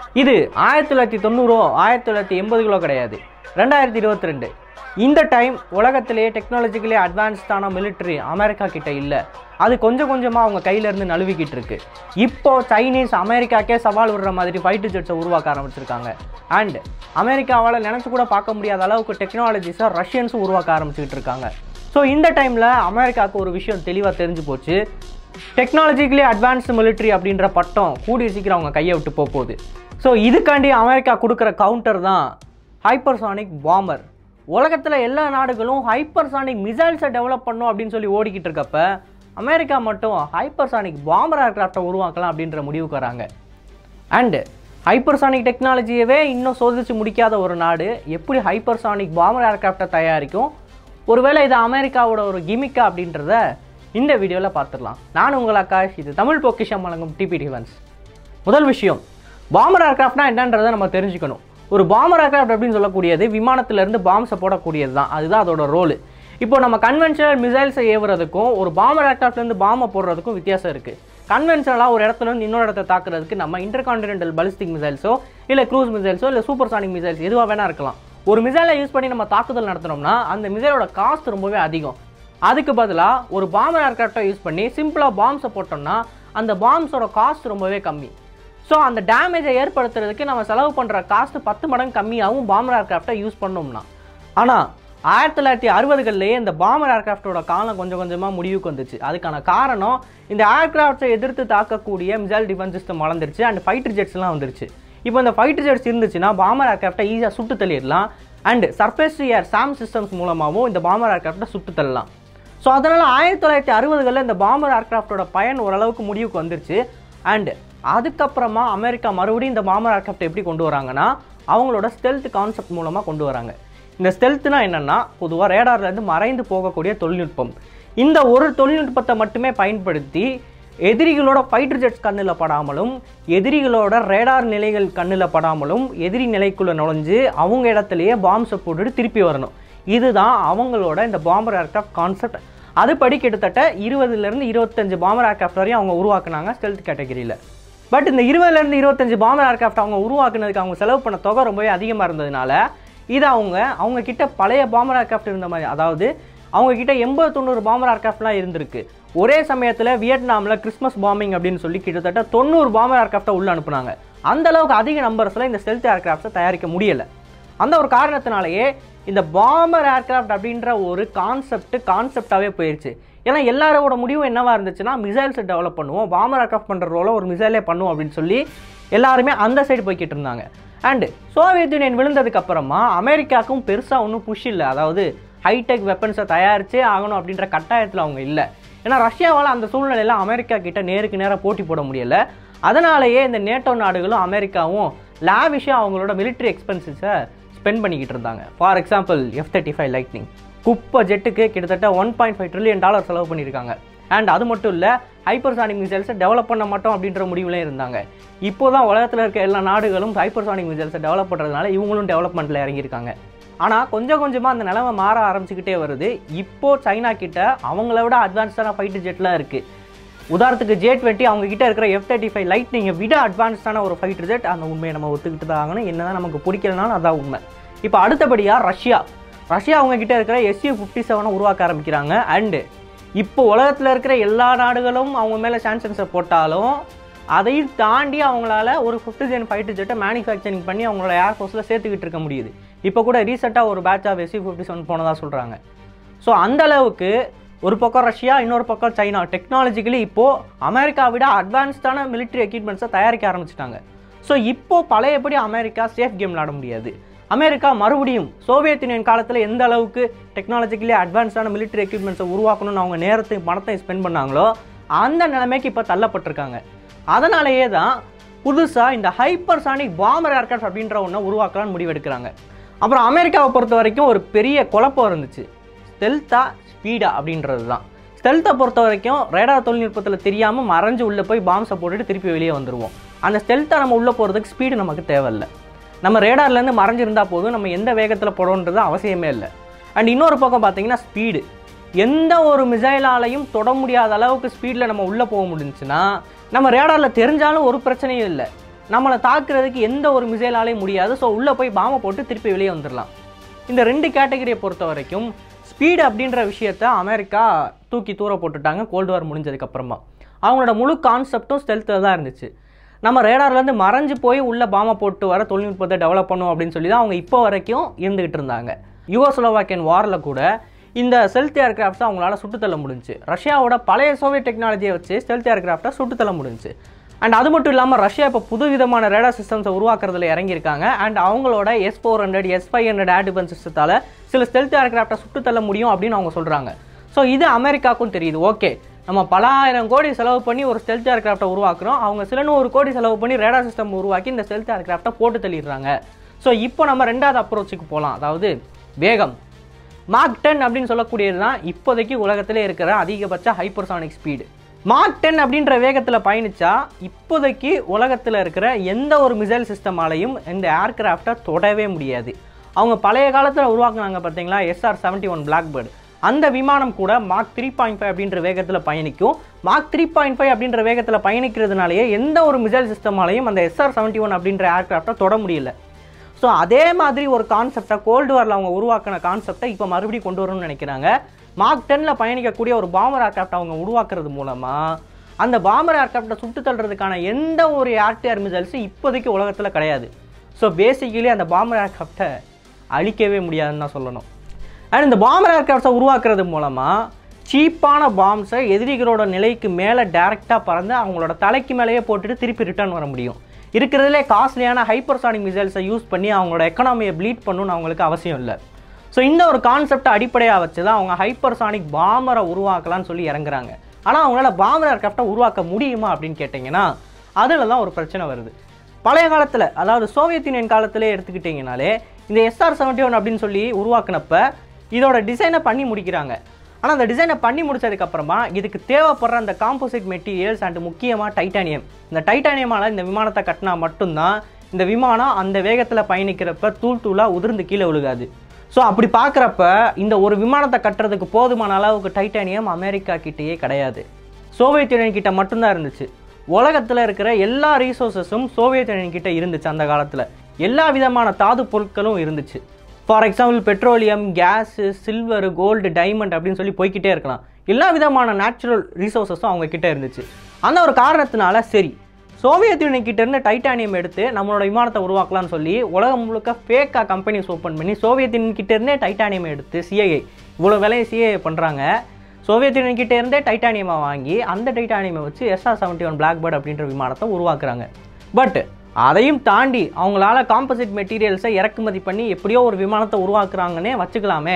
இது ஆயிரத்தி தொள்ளாயிரத்தி தொண்ணூறோ ஆயிரத்தி தொள்ளாயிரத்தி எண்பதுகளோ கிடையாது ரெண்டாயிரத்தி இருபத்தி ரெண்டு இந்த டைம் உலகத்திலேயே டெக்னாலஜிக்கலி அட்வான்ஸ்டான மிலிட்ரி அமெரிக்கா கிட்ட இல்லை அது கொஞ்சம் கொஞ்சமாக அவங்க கையிலேருந்து நழுவிக்கிட்டு இருக்கு இப்போ சைனீஸ் அமெரிக்காக்கே சவால் விடுற மாதிரி ஃபைட்டர் ஜெட்ஸை உருவாக்க ஆரம்பிச்சிருக்காங்க அண்ட் அமெரிக்காவால் நினச்சி கூட பார்க்க முடியாத அளவுக்கு டெக்னாலஜிஸை ரஷ்யன்ஸும் உருவாக்க ஆரம்பிச்சுக்கிட்டு இருக்காங்க ஸோ இந்த டைமில் அமெரிக்காவுக்கு ஒரு விஷயம் தெளிவாக தெரிஞ்சு போச்சு டெக்னாலஜிக்கலி அட்வான்ஸ்டு மிலிட்ரி அப்படின்ற பட்டம் கூடிய சீக்கிரம் அவங்க கையை விட்டு போக போகுது ஸோ இதுக்காண்டி அமெரிக்கா கொடுக்குற கவுண்டர் தான் ஹைப்பர்சானிக் பாம்பர் உலகத்தில் எல்லா நாடுகளும் ஹைப்பர்சானிக் மிசைல்ஸை டெவலப் பண்ணும் அப்படின்னு சொல்லி ஓடிக்கிட்டு இருக்கப்ப அமெரிக்கா மட்டும் ஹைப்பர்சானிக் பாம்பர் ஏர்க்ராஃப்டை உருவாக்கலாம் அப்படின்ற முடிவுக்கு வராங்க அண்டு ஹைப்பர்சானிக் டெக்னாலஜியவே இன்னும் சோதிச்சு முடிக்காத ஒரு நாடு எப்படி ஹைப்பர்சானிக் பாம்பர் ஏர்க்ராஃப்டை தயாரிக்கும் ஒருவேளை இது அமெரிக்காவோட ஒரு கிமிக்கா அப்படின்றத இந்த வீடியோவில் பார்த்துடலாம் நான் உங்கள் ஆகாஷ் இது தமிழ் பொக்கிஷம் வழங்கும் டிபி டிஃபென்ஸ் முதல் விஷயம் பாம்பர் ஏர்க்ராஃப்ட்னா என்னன்றதை நம்ம தெரிஞ்சுக்கணும் ஒரு பாம்பர் ஏர்க்ராஃப்ட் அப்படின்னு சொல்லக்கூடியது விமானத்திலிருந்து பாம்ஸை போடக்கூடியது தான் அதுதான் அதோட ரோல் இப்போ நம்ம கன்வென்ஷனல் மிசைல்ஸை ஏவுறதுக்கும் ஒரு பாம்பர் ஏர்க்ராஃப்ட்லேருந்து பாம்பை போடுறதுக்கும் வித்தியாசம் இருக்குது கன்வென்ஷனலாக ஒரு இடத்துல இருந்து இன்னொரு இடத்த தாக்குறதுக்கு நம்ம இன்டர்கான்டினென்டல் பலிஸ்டிக் மிசைல்ஸோ இல்லை க்ரூஸ் மிசைல்ஸோ இல்லை சூப்பர் சானிக் மிசைல்ஸ் எதுவாக வேணா இருக்கலாம் ஒரு மிசைலை யூஸ் பண்ணி நம்ம தாக்குதல் நடத்தினோம்னா அந்த மிசைலோட காஸ்ட் ரொம்பவே அதிகம் அதுக்கு பதிலாக ஒரு பாம்பர் ஏர்க்ராஃப்டை யூஸ் பண்ணி சிம்பிளாக பாம்ஸை போட்டோம்னா அந்த பாம்ஸோட காஸ்ட் ரொம்பவே கம்மி ஸோ அந்த டேமேஜை ஏற்படுத்துறதுக்கு நம்ம செலவு பண்ணுற காஸ்ட் பத்து மடங்கு கம்மியாகவும் பாம்பர் ஏர்க்ராஃப்டை யூஸ் பண்ணோம்னா ஆனால் ஆயிரத்தி தொள்ளாயிரத்தி அறுபதுகள்லேயே இந்த பாம்பர் ஏர்க்ராஃப்டோட காலம் கொஞ்சம் கொஞ்சமாக முடிவுக்கு வந்துச்சு அதுக்கான காரணம் இந்த ஏர்க்ராஃப்ட்ஸை எதிர்த்து தாக்கக்கூடிய மிசைல் டிஃபென்ஸ் சிஸ்டம் வளர்ந்துருச்சு அண்ட் ஃபைட்டர் ஜெட்ஸ்லாம் வந்துருச்சு இப்போ இந்த ஃபைட்டர் ஜெட்ஸ் இருந்துச்சுன்னா பாம்பர் ஏர்க்ராஃப்டை ஈஸியாக சுட்டு தள்ளிடலாம் and surface to air SAM systems மூலமாகவும் இந்த பாம்பர் ஏர்க்ராஃப்டை சுட்டு தள்ளலாம் ஸோ அதனால் ஆயிரத்தி தொள்ளாயிரத்தி அறுபதுகளில் இந்த பாம்பர் ஏர்க்ராஃப்டோட பயன் ஓரளவுக்கு முடிவுக்கு வந்துருச்சு அண்ட் அதுக்கப்புறமா அமெரிக்கா மறுபடியும் இந்த பாம்பர் ஏர்க்ராஃப்ட் எப்படி கொண்டு வராங்கன்னா அவங்களோட ஸ்டெல்த் கான்செப்ட் மூலமாக கொண்டு வராங்க இந்த ஸ்டெல்த்னா என்னென்னா பொதுவாக ரேடார்லேருந்து மறைந்து போகக்கூடிய தொழில்நுட்பம் இந்த ஒரு தொழில்நுட்பத்தை மட்டுமே பயன்படுத்தி எதிரிகளோட ஃபைட்டர் ஜெட்ஸ் கண்ணில் படாமலும் எதிரிகளோட ரேடார் நிலைகள் கண்ணில் படாமலும் எதிரி நிலைக்குள்ளே நுழைஞ்சு அவங்க இடத்துலையே பாம்ஸை போட்டுட்டு திருப்பி வரணும் இதுதான் அவங்களோட இந்த பாம்பர் ஏர்க்ராஃப்ட் கான்செப்ட் அதுபடி கிட்டத்தட்ட இருபதுலேருந்து இருபத்தஞ்சு பாம்பர் ஏர்க்ராஃப்ட் வரையும் அவங்க உருவாக்குனாங்க ஸ்டெல்த் கேட்டகரியில் பட் இந்த இருபதுலேருந்து இருபத்தஞ்சு பாம்பர் ஏர்க்ராஃப்ட் அவங்க உருவாக்குனதுக்கு அவங்க செலவு பண்ண தொகை ரொம்பவே அதிகமாக இருந்ததுனால இது அவங்க அவங்க கிட்ட பழைய பாம்பர் ஏர்க்ராஃப்ட் இருந்த மாதிரி அதாவது அவங்க கிட்ட எண்பது தொண்ணூறு பாம்பர் ஏர்க்ராஃப்ட்லாம் இருந்திருக்கு ஒரே சமயத்தில் வியட்நாமில் கிறிஸ்மஸ் பாம்பிங் அப்படின்னு சொல்லி கிட்டத்தட்ட தொண்ணூறு பாம்பர் ஏர்க்ராஃப்டை உள்ள அனுப்புனாங்க அந்த அளவுக்கு அதிக நம்பர்ஸில் இந்த ஸ்டெல்த் ஏர்க்ராஃப்ட்ஸை தயாரிக்க முடியலை அந்த ஒரு காரணத்தினாலேயே இந்த பாம்பர் ஏர்க்ராஃப்ட் அப்படின்ற ஒரு கான்செப்ட் கான்செப்டாகவே போயிடுச்சு ஏன்னா எல்லாரோட முடிவும் என்னவா இருந்துச்சுன்னா மிசைல்ஸை டெவலப் பண்ணுவோம் பாம்பர் ஏர்க்ராஃப்ட் பண்ணுற ரோலை ஒரு மிசைலே பண்ணுவோம் அப்படின்னு சொல்லி எல்லாருமே அந்த சைடு போய்கிட்டு இருந்தாங்க அண்டு சோவியத் யூனியன் விழுந்ததுக்கு அப்புறமா அமெரிக்காவுக்கும் பெருசாக ஒன்றும் புஷ் இல்லை அதாவது ஹைடெக் வெப்பன்ஸை தயாரிச்சே ஆகணும் அப்படின்ற கட்டாயத்தில் அவங்க இல்லை ஏன்னா ரஷ்யாவால் அந்த சூழ்நிலையில் அமெரிக்கா கிட்ட நேருக்கு நேராக போட்டி போட முடியலை அதனாலேயே இந்த நேட்டோ நாடுகளும் அமெரிக்காவும் லாவிஷாக அவங்களோட மிலிட்ரி எக்ஸ்பென்சஸை ஸ்பெண்ட் பண்ணிக்கிட்டு இருந்தாங்க for example F thirty five lightning குப்பை ஜெட்டுக்கு கிட்டத்தட்ட one point five trillion dollar செலவு பண்ணியிருக்காங்க அண்ட் அது மட்டும் இல்லை ஹைப்பர்சானிக் மிசைல்ஸை டெவலப் பண்ண மாட்டோம் அப்படின்ற முடிவுலேயும் இருந்தாங்க இப்போ தான் உலகத்தில் இருக்க எல்லா நாடுகளும் ஹைப்பர்சானிக் மிசைல்ஸை டெவலப் பண்ணுறதுனால இவங்களும் டெவலப்மெண்ட்டில் இறங்கியிருக்காங்க ஆனால் கொஞ்சம் கொஞ்சமாக அந்த நிலைமை மாற ஆரம்பிச்சுக்கிட்டே வருது இப்போ சைனா கிட்ட அவங்கள விட அட்வான்ஸ்டான ஃபைட்டர் ஜெட்லாம் இருக்குது உதாரணத்துக்கு ஜே டுவெண்ட்டி அவங்க கிட்ட இருக்கிற எஃப் தேர்ட்டி ஃபைவ் லைட்னிங்கை விட அட்வான்ஸ்டான ஒரு ஃபைட்டர் ஜெட் அந்த உண்மையை நம்ம ஒத்துக்கிட்டு தான் ஆகணும் என்னதான் நமக்கு பிடிக்கலனாலும் அதான் உண்மை இப்போ அடுத்தபடியாக ரஷ்யா ரஷ்யா அவங்க கிட்ட இருக்கிற எஸ்யூ ஃபிஃப்டி செவனை உருவாக்க ஆரம்பிக்கிறாங்க அண்டு இப்போ உலகத்தில் இருக்கிற எல்லா நாடுகளும் அவங்க மேலே சான்சன்ஸை போட்டாலும் அதையும் தாண்டி அவங்களால ஒரு ஃபிஃப்டி ஜென் ஃபைட்டர் ஜெட்டை மேனுஃபேக்சரிங் பண்ணி அவங்களோட ஏர்ஃபோர்ஸில் சேர்த்துக்கிட்டு இருக்க முடியுது இப்போ கூட ரீசெண்டாக ஒரு batch of SU fifty seven போனதாக சொல்கிறாங்க ஸோ அந்த அளவுக்கு ஒரு பக்கம் ரஷ்யா இன்னொரு பக்கம் சைனா டெக்னாலஜிக்கலி இப்போது அமெரிக்கா விட அட்வான்ஸ்டான மிலிட்ரி எக்யூப்மெண்ட்ஸை தயாரிக்க ஆரம்பிச்சிட்டாங்க ஸோ இப்போது பழையபடி அமெரிக்கா சேஃப் கேம் விளாட முடியாது அமெரிக்கா மறுபடியும் சோவியத் யூனியன் காலத்தில் எந்த அளவுக்கு டெக்னாலஜிக்கலி அட்வான்ஸ்டான மிலிட்ரி எக்யூப்மெண்ட்ஸை உருவாக்கணும்னு அவங்க நேரத்தையும் பணத்தையும் ஸ்பெண்ட் பண்ணாங்களோ அந்த நிலைமைக்கு இப்போ தள்ளப்பட்டிருக்காங்க அதனாலேயே தான் புதுசாக இந்த ஹைப்பர்சானிக் பாம்பர் ஏர்க்ராஃப்ட் அப்படின்ற ஒன்றை உருவாக்கலாம்னு முடிவெடுக்கிறாங்க அப்புறம் அமெரிக்காவை பொறுத்த வரைக்கும் ஒரு பெரிய குழப்பம் இருந்துச்சு ஸ்டெல்த்தா ஸ்பீடா அப்படின்றது தான் ஸ்டெல்த்தை பொறுத்த வரைக்கும் ரேடார் தொழில்நுட்பத்தில் தெரியாமல் மறைஞ்சு உள்ளே போய் பாம்ஸை போட்டுட்டு திருப்பி வெளியே வந்துடுவோம் அந்த ஸ்டெல்த்தை நம்ம உள்ளே போகிறதுக்கு ஸ்பீடு நமக்கு தேவையில்லை நம்ம ரேடார்லேருந்து மறைஞ்சிருந்தா போதும் நம்ம எந்த வேகத்தில் போடணுன்றது அவசியமே இல்லை அண்ட் இன்னொரு பக்கம் பார்த்தீங்கன்னா ஸ்பீடு எந்த ஒரு மிசைலாலையும் தொட முடியாத அளவுக்கு ஸ்பீடில் நம்ம உள்ளே போக முடிஞ்சுன்னா நம்ம ரேடாரில் தெரிஞ்சாலும் ஒரு பிரச்சனையும் இல்லை நம்மளை தாக்குறதுக்கு எந்த ஒரு மிசைலாலையும் முடியாது ஸோ உள்ளே போய் பாம்பை போட்டு திருப்பி வெளியே வந்துடலாம் இந்த ரெண்டு கேட்டகரியை பொறுத்த வரைக்கும் ஸ்பீடு அப்படின்ற விஷயத்த அமெரிக்கா தூக்கி தூர போட்டுட்டாங்க கோல்டு வார் முடிஞ்சதுக்கப்புறமா அவங்களோட முழு கான்செப்டும் ஸ்டெல்த்தில் தான் இருந்துச்சு நம்ம ரேடார்லேருந்து மறைஞ்சு போய் உள்ள பாம்பை போட்டு வர தொழில்நுட்பத்தை டெவலப் பண்ணும் அப்படின்னு சொல்லி தான் அவங்க இப்போ வரைக்கும் இருந்துகிட்டு இருந்தாங்க யுகோஸ்லோவாக்கியன் வாரில் கூட இந்த செல்த் ஏர்கிராஃப்ட்ஸை அவங்களால சுட்டுத்தள்ள முடிஞ்சுச்சு ரஷ்யாவோட பழைய சோவியட் டெக்னாலஜியை வச்சு ஸ்டெல்த் ஏர்கிராஃப்டை சுட்டுத்தள்ள முடிஞ்சுச்சு அண்ட் அது மட்டும் இல்லாமல் ரஷ்யா இப்போ புது விதமான ரேடார் சிஸ்டம்ஸை உருவாக்குறதுல இறங்கியிருக்காங்க அண்ட் அவங்களோட S four hundred S five hundred air defence சிஸ்டத்தால் சில ஸ்டெல்த் ஏர்கிராஃப்டை சுட்டுத்தள்ள முடியும் அப்படின்னு அவங்க சொல்கிறாங்க ஸோ இது அமெரிக்காவுக்கும் தெரியுது ஓகே நம்ம பல ஆயிரம் கோடி செலவு பண்ணி ஒரு ஸ்டெல்த் ஏர்கிராஃப்டை உருவாக்குறோம் அவங்க சில நூறு கோடி செலவு பண்ணி ரேடார் சிஸ்டம் உருவாக்கி இந்த ஸ்டெல்த் ஏர்கிராஃப்டை போட்டு தள்ளிடுறாங்க ஸோ இப்போ நம்ம ரெண்டாவது அப்ரோச்சுக்கு போகலாம் அதாவது வேகம் மார்க் டென் அப்படின்னு சொல்லக்கூடியது தான் இப்போதைக்கு உலகத்திலே இருக்கிற அதிகபட்ச ஹைப்பர்சானிக் ஸ்பீடு மார்க் டென் அப்படின்ற வேகத்தில் பயணிச்சா இப்போதைக்கு உலகத்தில் இருக்கிற எந்த ஒரு மிசைல் சிஸ்டமாலையும் இந்த ஏர்கிராஃப்டை தொடவே முடியாது அவங்க பழைய காலத்தில் உருவாக்குனாங்க பார்த்தீங்களா எஸ்ஆர் செவன்ட்டி ஒன் பிளாக்பேர்டு அந்த விமானம் கூட மார்க் த்ரீ பாயிண்ட் ஃபைவ் அப்படின்ற வேகத்தில் பயணிக்கும் மார்க் த்ரீ பாயிண்ட் ஃபைவ் அப்படின்ற வேகத்தில் பயணிக்கிறதுனாலேயே எந்த ஒரு மிசைல் சிஸ்டமாலையும் அந்த எஸ்ஆர் செவன்ட்டி ஒன் அப்படின்ற ஏர்கிராஃப்டை தொட முடியல ஸோ அதே மாதிரி ஒரு கான்செப்டை கோல்டு வாரில் அவங்க உருவாக்கின கான்செப்டை இப்போ மறுபடியும் கொண்டு வரணும்னு நினைக்கிறாங்க மார்க் டென்னில் பயணிக்கக்கூடிய ஒரு பாமர் ஏர்கிராஃப்ட் அவங்க உருவாக்குறது மூலமாக அந்த பாமர் ஏர்கிராஃப்டை சுட்டு தள்ளுறதுக்கான எந்த ஒரு ஏர்டிஆர் மிசைல்ஸும் இப்போதைக்கு உலகத்தில் கிடையாது ஸோ பேசிக்கலி அந்த பாமர் ஏர்கிராஃப்டை அழிக்கவே முடியாதுன்னு தான் சொல்லணும் அண்ட் இந்த பாம்பர் ஏர்கிராஃப்ட்ஸை உருவாக்குறது மூலமாக சீப்பான பாம்ஸை எதிரிகளோட நிலைக்கு மேலே டைரெக்டாக பறந்து அவங்களோட தலைக்கு மேலேயே போட்டுட்டு திருப்பி ரிட்டர்ன் வர முடியும் இருக்கிறதுலே காஸ்ட்லியான ஹைப்பர்சானிக் மிசைல்ஸை யூஸ் பண்ணி அவங்களோட எக்கனாமியை ப்ளீட் பண்ணணும்னு அவங்களுக்கு அவசியம் இல்லை ஸோ இந்த ஒரு கான்செப்டை அடிப்படையாக வச்சு தான் அவங்க ஹைப்பர்சானிக் பாம்பரை உருவாக்கலாம்னு சொல்லி இறங்குறாங்க ஆனால் அவங்களால பாம்பர் ஏர்கிராஃப்டை உருவாக்க முடியுமா அப்படின்னு கேட்டிங்கன்னா அதில் தான் ஒரு பிரச்சனை வருது பழைய காலத்தில் அதாவது சோவியத் யூனியன் காலத்திலே எடுத்துக்கிட்டிங்கனாலே இந்த எஸ்ஆர் செவன்ட்டி ஒன் அப்படின்னு சொல்லி உருவாக்குனப்ப இதோட டிசைனை பண்ணி முடிக்கிறாங்க ஆனால் அந்த டிசைனை பண்ணி முடிச்சதுக்கப்புறமா இதுக்கு தேவைப்படுற அந்த காம்போசிட் மெட்டீரியல்ஸ் அண்ட் முக்கியமாக டைட்டானியம் இந்த டைட்டானியமால் இந்த விமானத்தை கட்டினா மட்டும்தான் இந்த விமானம் அந்த வேகத்தில் பயணிக்கிறப்ப தூள் தூளாக உதிர்ந்து கீழே விழுகாது ஸோ அப்படி பார்க்குறப்ப இந்த ஒரு விமானத்தை கட்டுறதுக்கு போதுமான அளவுக்கு டைட்டானியம் அமெரிக்கா கிட்டேயே கிடையாது சோவியத் யூனியன் கிட்ட மட்டும்தான் இருந்துச்சு உலகத்தில் இருக்கிற எல்லா ரீசோர்ஸஸும் சோவியத் யூனியன் கிட்ட இருந்துச்சு அந்த காலத்தில் எல்லா விதமான தாது பொருட்களும் இருந்துச்சு for example petroleum gas silver gold diamond அப்படின்னு சொல்லி போய்க்கிட்டே இருக்கலாம் எல்லா விதமான நேச்சுரல் ரிசோர்ஸஸும் அவங்க கிட்ட இருந்துச்சு அந்த ஒரு காரணத்தினால சரி சோவியத் யூனியன் கிட்ட இருந்து டைட்டானியம் எடுத்து நம்மளோட விமானத்தை உருவாக்கலாம்னு சொல்லி உலகம் முழுக்க ஃபேக்காக கம்பெனிஸ் ஓப்பன் பண்ணி சோவியத் யூனியன் கிட்ட இருந்தே டைட்டானியம் எடுத்து சிஐஏ இவ்வளோ விலையை சிஐஏ பண்ணுறாங்க சோவியத் யூனியன் கிட்ட இருந்தே டைட்டானியமை வாங்கி அந்த டைட்டானியமை வச்சு எஸ்ஆர் செவன்ட்டி ஒன் பிளாக்பேர்ட் அப்படின்ற விமானத்தை உருவாக்குறாங்க பட் அதையும் தாண்டி அவங்களால காம்போசிட் மெட்டீரியல்ஸை இறக்குமதி பண்ணி எப்படியோ ஒரு விமானத்தை உருவாக்குறாங்கன்னே வச்சுக்கலாமே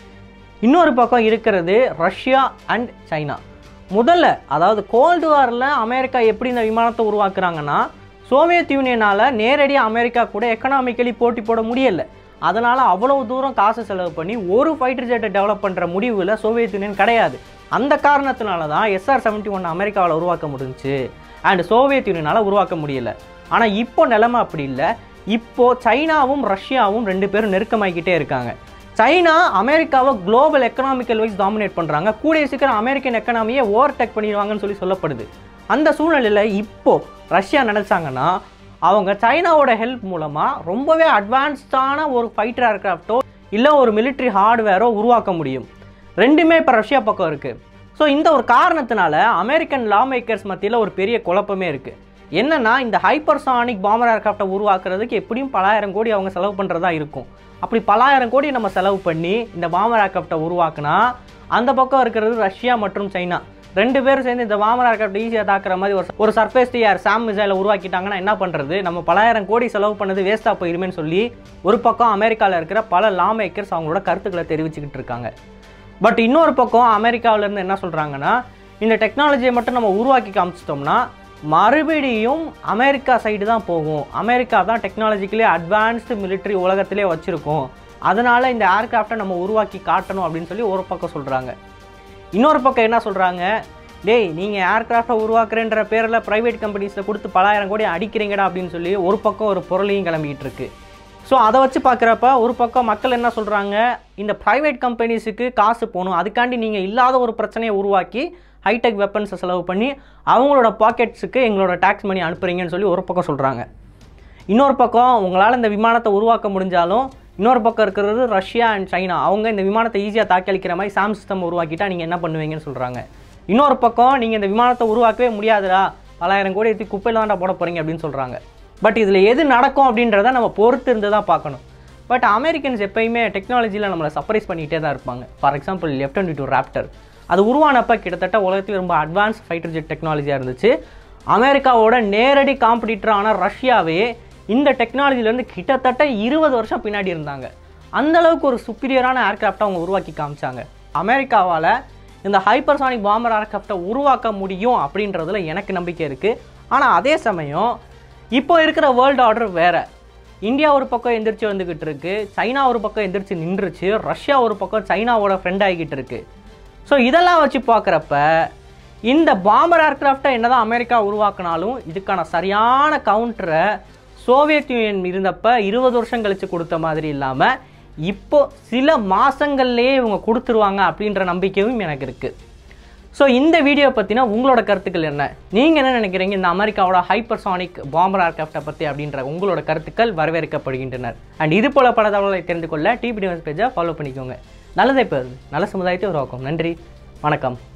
இன்னொரு பக்கம் இருக்கிறது ரஷ்யா அண்ட் சைனா முதல்ல அதாவது கோல்டு வாரில் அமெரிக்கா எப்படி இந்த விமானத்தை உருவாக்குறாங்கன்னா சோவியத் யூனியனால் நேரடியாக அமெரிக்கா கூட எக்கனாமிக்கலி போட்டி போட முடியல அதனால் அவ்வளவு தூரம் காசு செலவு பண்ணி ஒரு ஃபைட்டர் ஜெட்டை டெவலப் பண்ணுற முடிவில் சோவியத் யூனியன் கிடையாது அந்த காரணத்தினால தான் எஸ்ஆர் செவன்ட்டி ஒன் அமெரிக்காவில் உருவாக்க முடிஞ்சுச்சு அண்ட் சோவியத் யூனியனால் உருவாக்க முடியல ஆனால் இப்போ நிலைமை அப்படி இல்லை இப்போ சைனாவும் ரஷ்யாவும் ரெண்டு பேரும் நெருக்கமாகிக்கிட்டே இருக்காங்க சைனா அமெரிக்காவை குளோபல் எக்கனாமிக்கல் வைஸ் டாமினேட் பண்ணுறாங்க கூடிய சீக்கிரம் அமெரிக்கன் எக்கனாமியை ஓவர் டேக் பண்ணிடுவாங்கன்னு சொல்லி சொல்லப்படுது அந்த சூழ்நிலையில் இப்போ ரஷ்யா நினச்சாங்கன்னா அவங்க சைனாவோட ஹெல்ப் மூலமாக ரொம்பவே அட்வான்ஸ்டான ஒரு ஃபைட்டர் ஏர்கிராஃப்டோ இல்லை ஒரு மிலிட்ரி ஹார்ட்வேரோ உருவாக்க முடியும் ரெண்டுமே இப்போ ரஷ்யா பக்கம் இருக்குது ஸோ இந்த ஒரு காரணத்தினால அமெரிக்கன் லா மேக்கர்ஸ் மத்தியில் ஒரு பெரிய குழப்பமே இருக்குது என்னன்னா இந்த ஹைப்பர்சானிக் பாம்பர் ஏர்கிராஃப்டை உருவாக்குறதுக்கு எப்படியும் பலாயிரம் கோடி அவங்க செலவு பண்ணுறதா இருக்கும் அப்படி பலாயிரம் கோடி நம்ம செலவு பண்ணி இந்த பாம்பர் ஏர்கிராஃப்டை உருவாக்குனா அந்த பக்கம் இருக்கிறது ரஷ்யா மற்றும் சைனா ரெண்டு பேரும் சேர்ந்து இந்த பாம்பர் ஏர்கிராஃப்ட் ஈஸியாக தாக்குற மாதிரி ஒரு ஒரு சர்ஃபேஸ் ஏர் சாம் மிசைலை உருவாக்கிட்டாங்கன்னா என்ன பண்ணுறது நம்ம பலாயிரம் கோடி செலவு பண்ணது வேஸ்ட்டாக போயிருமேன்னு சொல்லி ஒரு பக்கம் அமெரிக்காவில் இருக்கிற பல லா மேக்கர்ஸ் அவங்களோட கருத்துக்களை தெரிவிச்சுக்கிட்டு இருக்காங்க பட் இன்னொரு பக்கம் அமெரிக்காவுல இருந்து என்ன சொல்கிறாங்கன்னா இந்த டெக்னாலஜியை மட்டும் நம்ம உருவாக்கி காமிச்சிட்டோம்னா மறுபடியும் அமெரிக்கா சைடு தான் போகும் அமெரிக்கா தான் டெக்னாலஜிக்கலி அட்வான்ஸ்டு மிலிட்ரி உலகத்திலே வச்சுருக்கோம் அதனால் இந்த ஏர்கிராஃப்டை நம்ம உருவாக்கி காட்டணும் அப்படின்னு சொல்லி ஒரு பக்கம் சொல்கிறாங்க இன்னொரு பக்கம் என்ன சொல்கிறாங்க டேய் நீங்கள் ஏர்கிராஃப்டை உருவாக்குறேன்ற பேரில் ப்ரைவேட் கம்பெனிஸில் கொடுத்து பலாயிரம் கோடி அடிக்கிறீங்கடா அப்படின்னு சொல்லி ஒரு பக்கம் ஒரு பொருளையும் கிளம்பிக்கிட்டு இருக்கு ஸோ அதை வச்சு பார்க்குறப்ப ஒரு பக்கம் மக்கள் என்ன சொல்கிறாங்க இந்த ப்ரைவேட் கம்பெனிஸுக்கு காசு போகணும் அதுக்காண்டி நீங்கள் இல்லாத ஒரு பிரச்சனையை உருவாக்கி ஹைடெக் வெப்பன்ஸை செலவு பண்ணி அவங்களோட பாக்கெட்ஸுக்கு எங்களோட டேக்ஸ் மணி அனுப்புறீங்கன்னு சொல்லி ஒரு பக்கம் சொல்கிறாங்க இன்னொரு பக்கம் உங்களால் இந்த விமானத்தை உருவாக்க முடிஞ்சாலும் இன்னொரு பக்கம் இருக்கிறது ரஷ்யா அண்ட் சைனா அவங்க இந்த விமானத்தை ஈஸியாக தாக்கி அளிக்கிற மாதிரி சாம் சிஸ்டம் உருவாக்கிட்டா நீங்கள் என்ன பண்ணுவீங்கன்னு சொல்கிறாங்க இன்னொரு பக்கம் நீங்கள் இந்த விமானத்தை உருவாக்கவே முடியாதுடா பலாயிரம் கோடி எடுத்து குப்பையில் தான்டா போட போகிறீங்க அப்படின்னு சொல்கிறாங்க பட் இதில் எது நடக்கும் அப்படின்றத நம்ம பொறுத்து இருந்து தான் பார்க்கணும் பட் அமெரிக்கன்ஸ் எப்பயுமே டெக்னாலஜியில் நம்மளை சர்ப்ரைஸ் பண்ணிகிட்டே தான் இருப்பாங்க ஃபார் எக்ஸாம்பிள் லெஃப்ட் டுவெண்ட்டி டூ ராப்டர் அது உருவானப்ப கிட்டத்தட்ட உலகத்தில் ரொம்ப அட்வான்ஸ் ஃபைட்டர் ஜெட் டெக்னாலஜியாக இருந்துச்சு அமெரிக்காவோட நேரடி காம்படிட்டரான ரஷ்யாவே இந்த டெக்னாலஜிலேருந்து கிட்டத்தட்ட இருபது வருஷம் பின்னாடி இருந்தாங்க அந்த அளவுக்கு ஒரு சுப்பீரியரான ஏர்கிராஃப்டை அவங்க உருவாக்கி காமிச்சாங்க அமெரிக்காவால் இந்த ஹைப்பர்சானிக் பாம்பர் ஏர்கிராஃப்டை உருவாக்க முடியும் அப்படின்றதுல எனக்கு நம்பிக்கை இருக்குது ஆனால் அதே சமயம் இப்போ இருக்கிற வேர்ல்டு ஆர்டர் வேறு இந்தியா ஒரு பக்கம் எந்திரிச்சு வந்துக்கிட்டு இருக்கு சைனா ஒரு பக்கம் எந்திரிச்சு நின்றுச்சு ரஷ்யா ஒரு பக்கம் சைனாவோட ஃப்ரெண்ட் ஆகிக்கிட்டு இருக்கு ஸோ இதெல்லாம் வச்சு பார்க்குறப்ப இந்த பாம்பர் ஏர்கிராஃப்டை என்னதான் அமெரிக்கா உருவாக்குனாலும் இதுக்கான சரியான கவுண்டரை சோவியத் யூனியன் இருந்தப்ப இருபது வருஷம் கழிச்சு கொடுத்த மாதிரி இல்லாமல் இப்போ சில மாதங்கள்லேயே இவங்க கொடுத்துருவாங்க அப்படின்ற நம்பிக்கையும் எனக்கு இருக்குது ஸோ இந்த வீடியோ பற்றினா உங்களோட கருத்துக்கள் என்ன நீங்கள் என்ன நினைக்கிறீங்க இந்த அமெரிக்காவோட ஹைப்பர்சானிக் பாம்பர் ஏர்கிராஃப்டை பற்றி அப்படின்ற உங்களோட கருத்துக்கள் வரவேற்கப்படுகின்றனர் அண்ட் இது போல பல தகவல்களை தெரிந்து கொள்ள டிபி நியூஸ் பேஜை ஃபாலோ பண்ணிக்கோங்க நல்லதை பெறுது நல்ல சமுதாயத்தை உருவாக்கும் நன்றி வணக்கம்